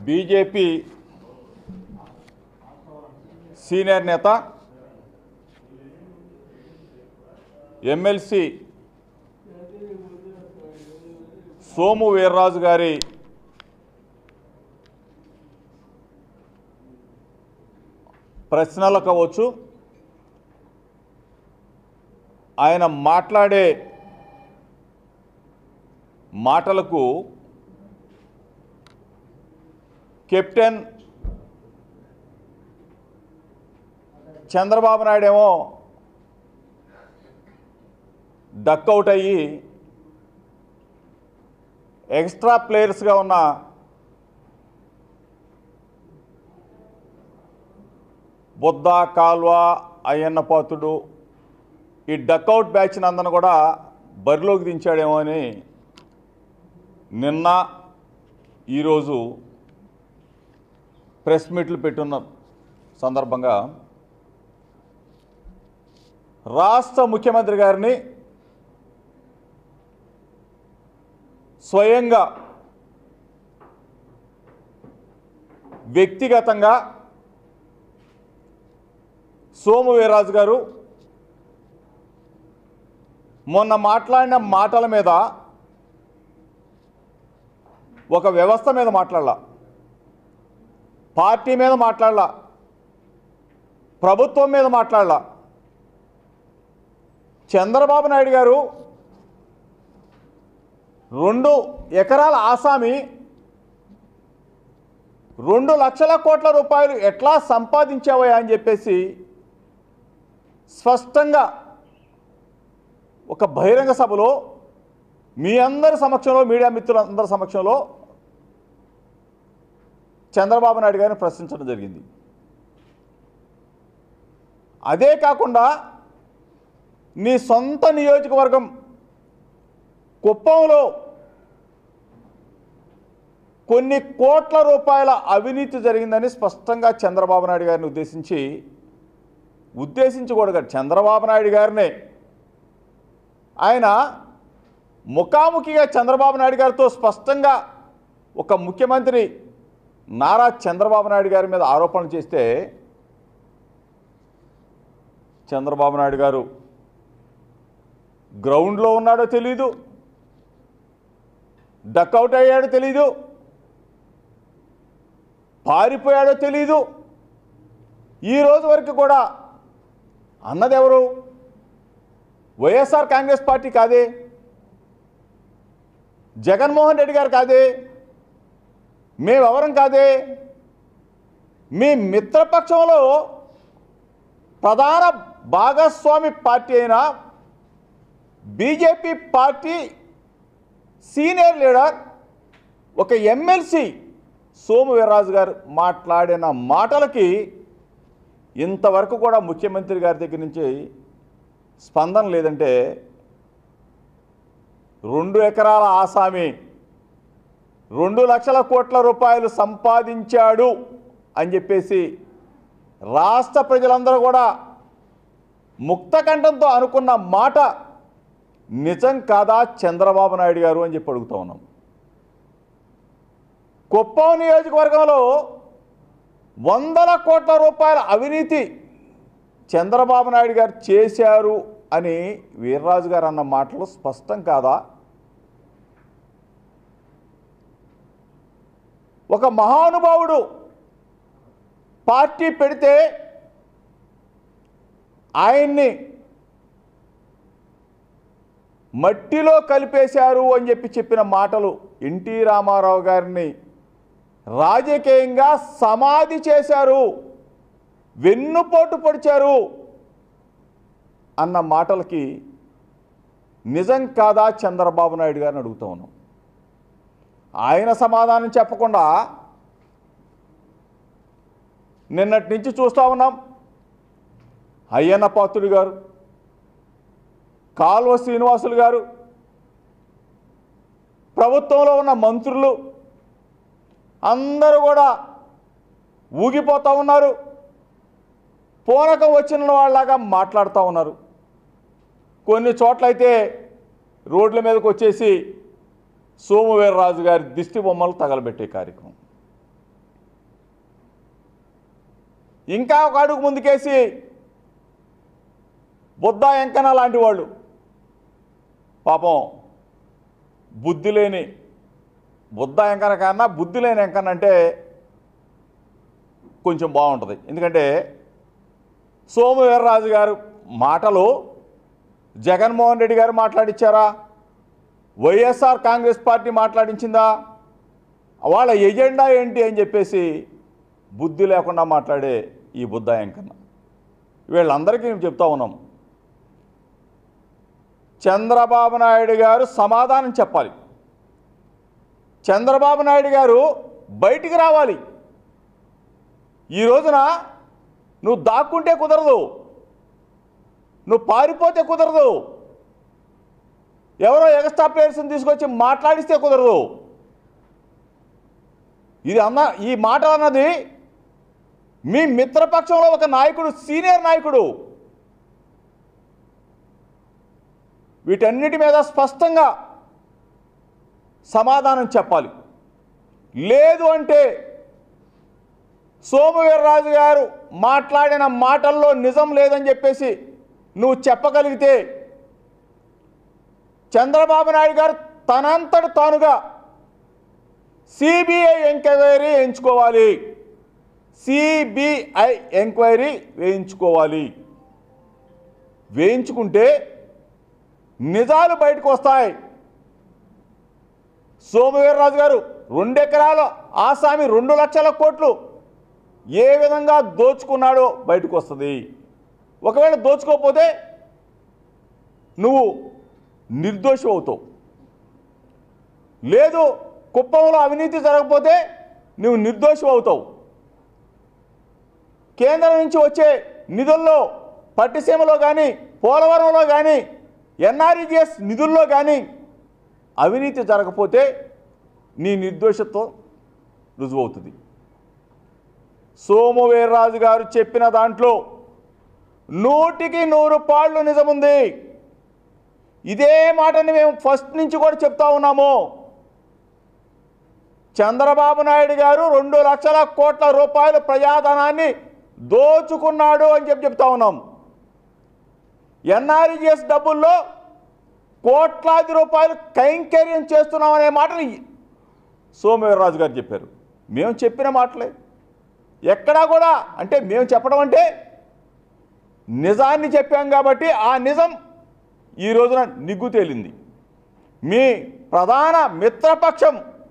BJP senior నేత MLC Somu Veerraju గారి ప్రశ్నలు కావచ్చు ఆయన మాట్లాడే మాటలకు కెప్టెన్ చంద్రబాబు నాయుడు ఏమో డక్అవుట్ అయ్యి ఎక్స్ట్రా ప్లేయర్స్గా ఉన్న బుద్ధ కాల్వ అయ్యన్న పాతుడు ఈ డక్అవుట్ బ్యాచ్ నందన కూడా బరిలోకి దించాడేమో అని నిన్న ఈరోజు ప్రెస్ మీట్లు పెట్టున్న సందర్భంగా రాష్ట్ర ముఖ్యమంత్రి గారిని స్వయంగా వ్యక్తిగతంగా సోము వీర్రాజు గారు మొన్న మాట్లాడిన మాటల మీద ఒక వ్యవస్థ మీద మాట్లాడాల పార్టీ మీద మాట్లాడాల ప్రభుత్వం మీద మాట్లాడాల చంద్రబాబు నాయుడు గారు రెండు ఎకరాల ఆసామి రెండు లక్షల కోట్ల రూపాయలు ఎట్లా సంపాదించావయ్యా అని చెప్పేసి స్పష్టంగా ఒక బహిరంగ సభలో మీ అందరి సమక్షంలో మీడియా మిత్రులందరి సమక్షంలో చంద్రబాబు నాయుడు గారిని ప్రశ్నించడం జరిగింది అదే కాకుండా నీ సొంత నియోజకవర్గం కుప్పంలో కొన్ని కోట్ల రూపాయల అవినీతి జరిగిందని స్పష్టంగా చంద్రబాబు నాయుడు గారిని ఉద్దేశించి ఉద్దేశించి కూడా కాదు, చంద్రబాబు నాయుడు గారినే ఆయన ముఖాముఖిగా చంద్రబాబు నాయుడు గారితో స్పష్టంగా ఒక ముఖ్యమంత్రి నారా చంద్రబాబు నాయుడు గారి మీద ఆరోపణలు చేస్తే చంద్రబాబు నాయుడు గారు గ్రౌండ్లో ఉన్నాడో తెలీదు డక్అవుట్ అయ్యాడో తెలీదు పారిపోయాడో తెలీదు ఈ రోజు వరకు కూడా అన్నదెవరు వైఎస్ఆర్ కాంగ్రెస్ పార్టీ కాదే జగన్మోహన్ రెడ్డి గారు కాదే మేమెవరం కాదే మీ మిత్రపక్షంలో ప్రధాన భాగస్వామి పార్టీ అయిన బీజేపీ పార్టీ సీనియర్ లీడర్ ఒక ఎమ్మెల్సీ సోము వీర్రాజు గారు మాట్లాడిన మాటలకి ఇంతవరకు కూడా ముఖ్యమంత్రి గారి దగ్గర నుంచి స్పందన లేదంటే రెండు ఎకరాల ఆసామి రెండు లక్షల కోట్ల రూపాయలు సంపాదించాడు అని చెప్పేసి రాష్ట్ర ప్రజలందరూ కూడా ముక్తకంఠంతో అనుకున్న మాట నిజం కాదా చంద్రబాబు నాయుడు గారు అని చెప్పి అడుగుతా ఉన్నాం కుప్పం నియోజకవర్గంలో వందల కోట్ల రూపాయల అవినీతి చంద్రబాబు నాయుడు గారు చేశారు అని వీర్రాజు గారు అన్న మాటలు స్పష్టం కాదా ఒక మహానుభావుడు పార్టీ పెడితే ఆయన్ని మట్టిలో కలిపేశారు అని చెప్పి చెప్పిన మాటలు ఎన్టీ రామారావు గారిని రాజకీయంగా సమాధి చేశారు వెన్నుపోటు పొడిచారు అన్న మాటలకి నిజం కాదా చంద్రబాబు నాయుడు గారిని అడుగుతా ఉన్నాం ఆయన సమాధానం చెప్పకుండా నిన్నటి నుంచి చూస్తూ ఉన్నాం అయ్యన్న పాత్రుడు గారు కాల్వ శ్రీనివాసులు గారు ప్రభుత్వంలో ఉన్న మంత్రులు అందరూ కూడా ఊగిపోతూ ఉన్నారు పూనకం వచ్చిన వాళ్ళలాగా మాట్లాడుతూ ఉన్నారు కొన్ని చోట్లయితే రోడ్ల మీదకి వచ్చేసి సోమువీర్రాజు గారి దిష్టి బొమ్మలు తగలబెట్టే కార్యక్రమం ఇంకా ఒక అడుగు ముందుకేసి బుద్ధ ఎంకన్న లాంటి వాళ్ళు పాపం బుద్ధి లేని బుద్ధ ఎంకన్న కన్నా బుద్ధి లేని ఎంకన్న అంటే కొంచెం బాగుంటుంది ఎందుకంటే సోము వీర్రాజు గారు మాటలు జగన్మోహన్ రెడ్డి గారు మాట్లాడించారా వైఎస్ఆర్ కాంగ్రెస్ పార్టీ మాట్లాడించిందా వాళ్ళ ఎజెండా ఏంటి అని చెప్పేసి బుద్ధి లేకుండా మాట్లాడే ఈ బుద్ధాయం కన్నా వీళ్ళందరికీ మేము చెప్తా ఉన్నాం చంద్రబాబు నాయుడు గారు సమాధానం చెప్పాలి చంద్రబాబు నాయుడు గారు బయటికి రావాలి ఈ రోజున నువ్వు దాక్కుంటే కుదరదు నువ్వు పారిపోతే కుదరదు ఎవరో ఎక్స్ట్రా ప్లేయర్స్ని తీసుకొచ్చి మాట్లాడిస్తే కుదరదు ఇది అన్న ఈ మాట అన్నది మీ మిత్రపక్షంలో ఒక నాయకుడు సీనియర్ నాయకుడు వీటన్నిటి మీద స్పష్టంగా సమాధానం చెప్పాలి లేదు అంటే సోమవీర్రాజు గారు మాట్లాడిన మాటల్లో నిజం లేదని చెప్పేసి నువ్వు చెప్పగలిగితే చంద్రబాబు నాయుడు గారు తనంతట తానుగా సిబిఐ ఎంక్వైరీ వేయించుకోవాలి సిబిఐ ఎంక్వైరీ వేయించుకోవాలి వేయించుకుంటే నిజాలు బయటకు వస్తాయి సోమవీర్రాజు గారు రెండెకరాల ఆసామి రెండు లక్షల కోట్లు ఏ విధంగా దోచుకున్నాడో బయటకు వస్తుంది ఒకవేళ దోచుకోకపోతే నువ్వు నిర్దోషి అవుతావు లేదు కుప్పంలో అవినీతి జరగకపోతే నువ్వు నిర్దోషి అవుతావు కేంద్రం నుంచి వచ్చే నిధుల్లో పట్టిసీమలో కానీ పోలవరంలో కానీ ఎన్ఆర్ఈజిఎస్ నిధుల్లో కానీ అవినీతి జరగకపోతే నీ నిర్దోషత్వం రుజువవుతుంది సోమవీర్రాజు గారు చెప్పిన దాంట్లో నూటికి నూరు పాళ్ళు నిజముంది ఇదే మాటని మేము ఫస్ట్ నుంచి కూడా చెప్తా ఉన్నాము చంద్రబాబు నాయుడు గారు రెండు లక్షల కోట్ల రూపాయల ప్రజాధనాన్ని దోచుకున్నాడు అని చెప్పి చెప్తా ఉన్నాం ఎన్ఆర్ఈజిఎస్ డబ్బుల్లో కోట్లాది రూపాయలు కైంకర్యం చేస్తున్నాం అనే మాటని సోమవీర్రాజు గారు చెప్పారు మేము చెప్పిన మాటలే ఎక్కడా కూడా అంటే మేము చెప్పడం అంటే నిజాన్ని చెప్పాం కాబట్టి ఆ నిజం ఈ రోజున నిగ్గు తేలింది మీ ప్రధాన మిత్రపక్షం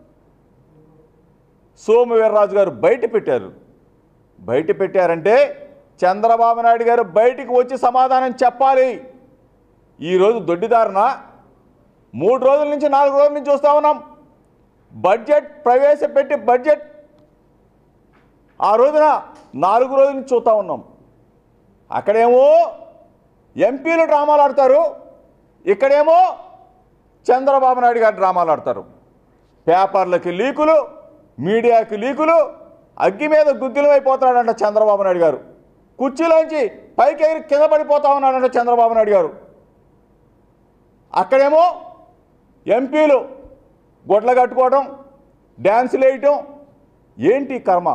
సోమవీర్రాజు గారు బయట పెట్టారు బయట పెట్టారంటే చంద్రబాబు నాయుడు గారు బయటికి వచ్చి సమాధానం చెప్పాలి ఈరోజు దొడ్డిదారున మూడు రోజుల నుంచి నాలుగు రోజుల నుంచి చూస్తూ ఉన్నాం బడ్జెట్ ప్రవేశపెట్టి బడ్జెట్ ఆ రోజున నాలుగు రోజుల నుంచి చూస్తూ ఉన్నాం అక్కడేమో ఎంపీలు డ్రామాలు ఆడతారు ఇక్కడేమో చంద్రబాబు నాయుడు గారు డ్రామాలు ఆడతారు పేపర్లకి లీకులు మీడియాకి లీకులు అగ్గి మీద గుగ్గిలం అయిపోతున్నాడంట చంద్రబాబు నాయుడు గారు కుర్చీలోంచి పైకి ఎగిరి కింద పడిపోతా ఉన్నాడంట చంద్రబాబు నాయుడు గారు అక్కడేమో ఎంపీలు గొడ్ల కట్టుకోవడం డ్యాన్సులు వేయటం ఏంటి కర్మ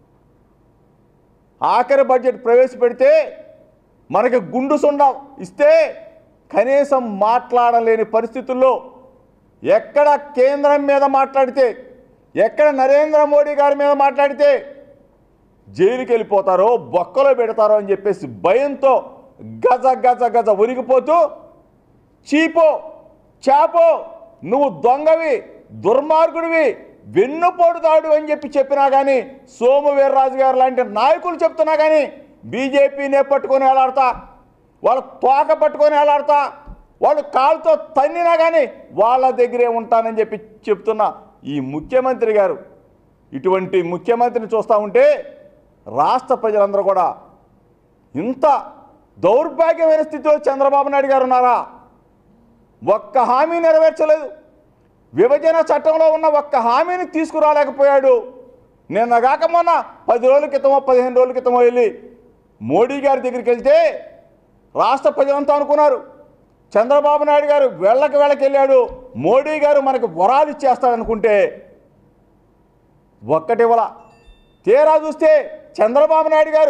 ఆఖరి బడ్జెట్ ప్రవేశపెడితే మనకి గుండు సుండ ఇస్తే కనీసం మాట్లాడలేని పరిస్థితుల్లో ఎక్కడ కేంద్రం మీద మాట్లాడితే ఎక్కడ నరేంద్ర మోడీ గారి మీద మాట్లాడితే జైలుకి వెళ్ళిపోతారో బొక్కలో పెడతారో అని చెప్పేసి భయంతో గజ గజ గజ ఉరిగిపోతూ చీపో చాపో నువ్వు దొంగవి దుర్మార్గుడివి వెన్నుపోటుదాడు అని చెప్పి చెప్పినా కానీ సోము వీర్రాజు గారు లాంటి నాయకులు చెప్తున్నా కానీ బీజేపీనే పట్టుకొని వేలాడతా వాళ్ళ తోక పట్టుకొని వేలాడతా వాళ్ళు కాలుతో తన్నినా కానీ వాళ్ళ దగ్గరే ఉంటానని చెప్పి చెప్తున్న ఈ ముఖ్యమంత్రి గారు ఇటువంటి ముఖ్యమంత్రిని చూస్తూ ఉంటే రాష్ట్ర ప్రజలందరూ కూడా ఇంత దౌర్భాగ్యమైన స్థితిలో చంద్రబాబు నాయుడు గారు ఉన్నారా ఒక్క హామీ నెరవేర్చలేదు విభజన చట్టంలో ఉన్న ఒక్క హామీని తీసుకురాలేకపోయాడు నిన్నగాక మొన్న పది రోజుల క్రితమో పదిహేను రోజుల క్రితమో వెళ్ళి మోడీ గారి దగ్గరికి వెళ్తే రాష్ట్ర ప్రజలంతా అనుకున్నారు చంద్రబాబు నాయుడు గారు వెళ్ళకి వెళ్ళకి వెళ్ళాడు మోడీ గారు మనకు వరాలు ఇచ్చేస్తాడనుకుంటే ఒక్కటివల తీరా చూస్తే చంద్రబాబు నాయుడు గారు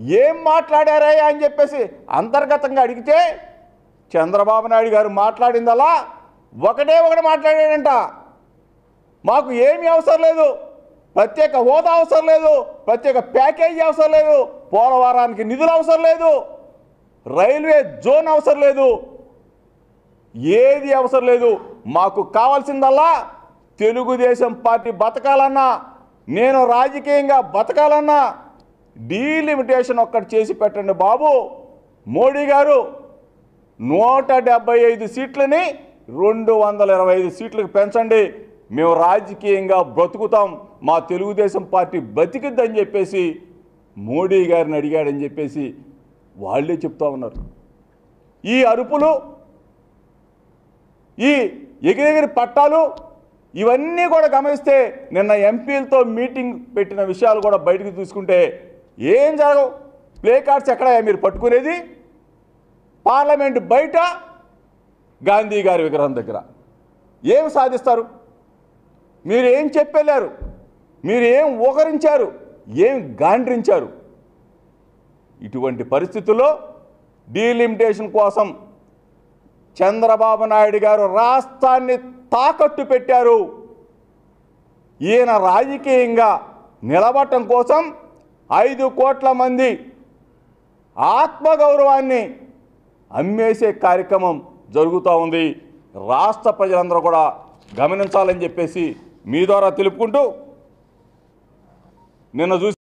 ఏం మాట్లాడారా అని చెప్పేసి అంతర్గతంగా అడిగితే చంద్రబాబు నాయుడు గారు మాట్లాడిందలా ఒకటే ఒకటి మాట్లాడాడంట మాకు ఏమీ అవసరం లేదు ప్రత్యేక హోదా అవసరం లేదు ప్రత్యేక ప్యాకేజీ అవసరం లేదు పోలవరానికి నిధులు అవసరం లేదు రైల్వే జోన్ అవసరం లేదు ఏది అవసరం లేదు మాకు కావాల్సిందల్లా తెలుగుదేశం పార్టీ బతకాలన్నా నేను రాజకీయంగా బతకాలన్నా డీలిమిటేషన్ ఒక్కటి చేసి పెట్టండి బాబు మోడీ గారు నూట డెబ్బై ఐదు సీట్లని రెండు వందల ఇరవై ఐదు సీట్లకు పెంచండి మేము రాజకీయంగా బ్రతుకుతాం మా తెలుగుదేశం పార్టీ బతికిద్దని చెప్పేసి మోడీ గారిని అడిగాడని చెప్పేసి వాళ్ళే చెప్తా ఉన్నారు ఈ అరుపులు ఈ ఎగిరెగిరి పట్టాలు ఇవన్నీ కూడా గమనిస్తే నిన్న ఎంపీలతో మీటింగ్ పెట్టిన విషయాలు కూడా బయటకు తీసుకుంటే ఏం జరగవు ప్లే కార్డ్స్ ఎక్కడ మీరు పట్టుకునేది పార్లమెంట్ బయట గాంధీ గారి విగ్రహం దగ్గర ఏం సాధిస్తారు మీరు ఏం చెప్పెళ్ళారు మీరు ఏం ఊకరించారు ఏం గాండ్రించారు ఇటువంటి పరిస్థితుల్లో డీలిమిటేషన్ కోసం చంద్రబాబు నాయుడు గారు రాష్ట్రాన్ని తాకట్టు పెట్టారు ఈయన రాజకీయంగా నిలబడటం కోసం ఐదు కోట్ల మంది ఆత్మగౌరవాన్ని అమ్మేసే కార్యక్రమం జరుగుతూ ఉంది రాష్ట్ర ప్రజలందరూ కూడా గమనించాలని చెప్పేసి మీ ద్వారా తెలుపుకుంటూ నిన్న చూసి